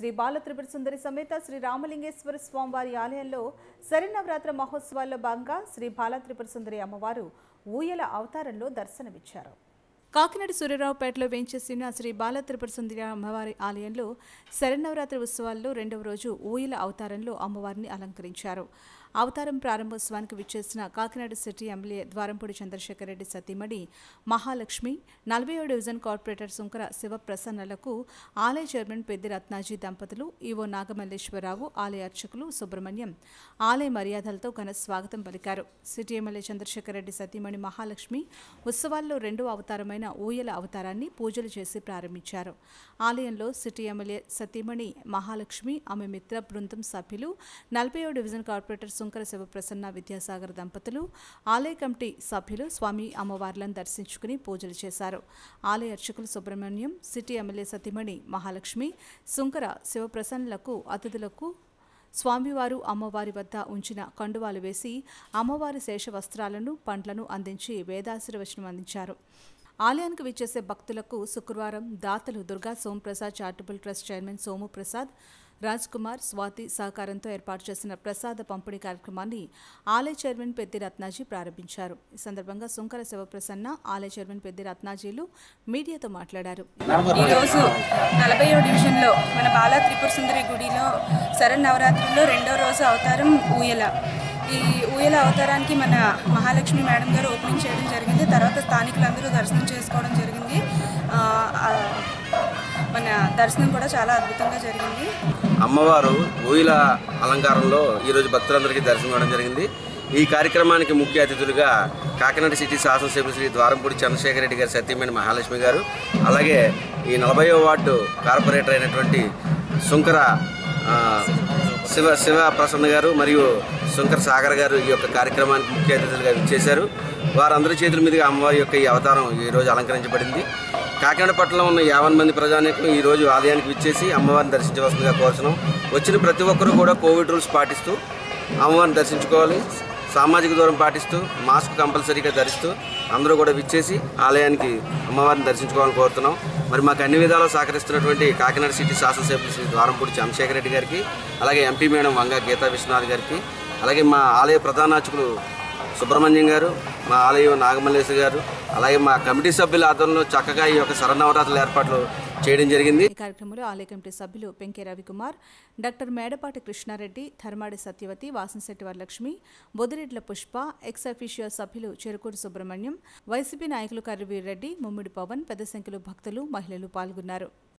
శ్రీ బాల త్రిపుర సుందరి సమేత శ్రీ రామలింగేశ్వర స్వామివారి ఆలయంలో శరన్నవరాత్ర మహోత్సవాల్లో భాగంగా శ్రీ బాల త్రిపుర సుందరి అమ్మవారు ఊయల అవతారంలో దర్శనమిచ్చారు కాకినాడ సూర్యరావుపేటలో వేంచేసిన శ్రీ బాల త్రిపుర సుందరి అమ్మవారి ఆలయంలో శరన్నవరాత్రి ఉత్సవాల్లో రెండవ రోజు ఊయల అవతారంలో అమ్మవారిని అలంకరించారు అవతారం ప్రారంభోత్సవానికి విచ్చేసిన కాకినాడ సిటీ ఎమ్మెల్యే ద్వారంపూడి చంద్రశేఖర్ రెడ్డి సతీమణి మహాలక్ష్మి నలభై ఏడు డివిజన్ కార్పొరేటర్ శుంకర శివప్రసన్నలకు ఆలయ చైర్మన్ పెద్ది రత్నాజీ దంపతులు ఈవో నాగమల్లేశ్వరరావు ఆలయ అర్చకులు సుబ్రహ్మణ్యం ఆలయ మర్యాదలతో ఘన స్వాగతం పలికారు సిటీ ఎమ్మెల్యే చంద్రశేఖర్ రెడ్డి సతీమణి మహాలక్ష్మి ఉత్సవాల్లో రెండో అవతారమైన ఊయల అవతారాన్ని పూజలు చేసి ప్రారంభించారు ఆలయంలో సిటీ ఎమ్మెల్యే సతీమణి మహాలక్ష్మి ఆమె మిత్ర బృందం సభ్యులు నలభై డివిజన్ కార్పొరేటర్ శుంకర శివప్రసన్న విద్యాసాగర్ దంపతులు ఆలయ కమిటీ సభ్యులు స్వామి అమ్మవార్లను దర్శించుకుని పూజలు చేశారు ఆలయ అర్చకులు సుబ్రహ్మణ్యం సిటీ ఎమ్మెల్యే సతీమణి మహాలక్ష్మి శుంకర శివప్రసన్నలకు అతిథులకు స్వామివారు అమ్మవారి వద్ద ఉంచిన కండువాలు వేసి అమ్మవారి శేష వస్త్రాలను పండ్లను అందించి వేదాశీర్వచనం అందించారు ఆలయానికి విచ్చేసే భక్తులకు శుక్రవారం దాతలు Durga Somaprasad charitable trust chairman Somu Prasad Raj Kumar Swathi సహకారంతో ఏర్పాటు చేసిన ప్రసాద పంపిణీ కార్యక్రమాన్ని ఆలయ చైర్మన్ పెద్ది రత్నాజీ ప్రారంభించారు ఈ సందర్భంగా శుంకర శివప్రసన్న ఆలయ చైర్మన్ పెద్ది రత్నాజీలు మీడియాతో మాట్లాడారు ఈరోజు నలభై డివిజన్లో మన బాలా త్రిపుర సుందరి గుడిలో శరణ్ నవరాత్రుల్లో రెండో రోజు అవతారం ఊయల ఈ ఊయల అవతారానికి మన మహాలక్ష్మి మేడం గారు ఓపెనింగ్ చేయడం జరిగింది తర్వాత స్థానికులందరూ దర్శనం చేసుకోవడం జరిగింది ఆ, ఆ, మన దర్శనం కూడా చాలా అద్భుతంగా జరిగింది అమ్మవారు ఊయిల అలంకారంలో ఈరోజు భక్తులందరికీ దర్శనం ఇవ్వడం జరిగింది ఈ కార్యక్రమానికి ముఖ్య అతిథులుగా కాకినాడ సిటీ శాసనసభ్యులు శ్రీ ద్వారంపూడి చంద్రశేఖర రెడ్డి గారు సత్యమణి మహాలక్ష్మి గారు అలాగే ఈ నలభైవ వార్డు కార్పొరేటర్ అయినటువంటి శుంకర ఆ, శివ శివ ప్రసన్న గారు మరియు శంకర్ సాగర్ గారు ఈ యొక్క కార్యక్రమానికి ముఖ్య అతిథులుగా విచ్చేశారు వారందరి చేతుల మీదుగా అమ్మవారి యొక్క ఈ అవతారం ఈరోజు అలంకరించబడింది కాకినాడ పట్టణంలో ఉన్న యావన్ మంది ప్రజానీకం ఈ రోజు ఆలయానికి విచ్చేసి అమ్మవారిని దర్శించవలసిందిగా కోరుతున్నాం వచ్చిన ప్రతి ఒక్కరూ కూడా కోవిడ్ రూల్స్ పాటిస్తూ అమ్మవారిని దర్శించుకోవాలి సామాజిక దూరం పాటిస్తూ మాస్క్ కంపల్సరీగా ధరిస్తూ అందరూ కూడా విచ్చేసి ఆలయానికి అమ్మవారిని దర్శించుకోవాలని కోరుతున్నాం మరి మాకు అన్ని విధాలు సహకరిస్తున్నటువంటి కాకినాడ సిటీ శాసనసభ్యులు శ్రీ ద్వారంపూడి చంద్రశేఖర రెడ్డి గారికి అలాగే ఎంపీ మేడం వంగ గీతా విశ్వనాథ్ గారికి అలాగే మా ఆలయ ప్రధానార్చకులు సుబ్రహ్మణ్యం గారు మా ఆలయం నాగమల్లేశ్వర గారు అలాగే మా కమిటీ సభ్యుల ఆధ్వర్యంలో చక్కగా ఈ యొక్క శరణవరాత్రుల ఏర్పాట్లు చేయడం జరిగింది ఈ కార్యక్రమంలో ఆలయ కమిటీ సభ్యులు Penke Ravikumar doctor Medapati Krishnareddy Dharmadi Satyavathi Vasamsetti Varalakshmi Bodireddla Pushpa ex officio సభ్యులు చెరుకూరు సుబ్రహ్మణ్యం వైసీపీ నాయకులు కర్రవీర్ రెడ్డి ముమ్మిడి పవన్ పెద్ద సంఖ్యలో భక్తులు మహిళలు పాల్గొన్నారు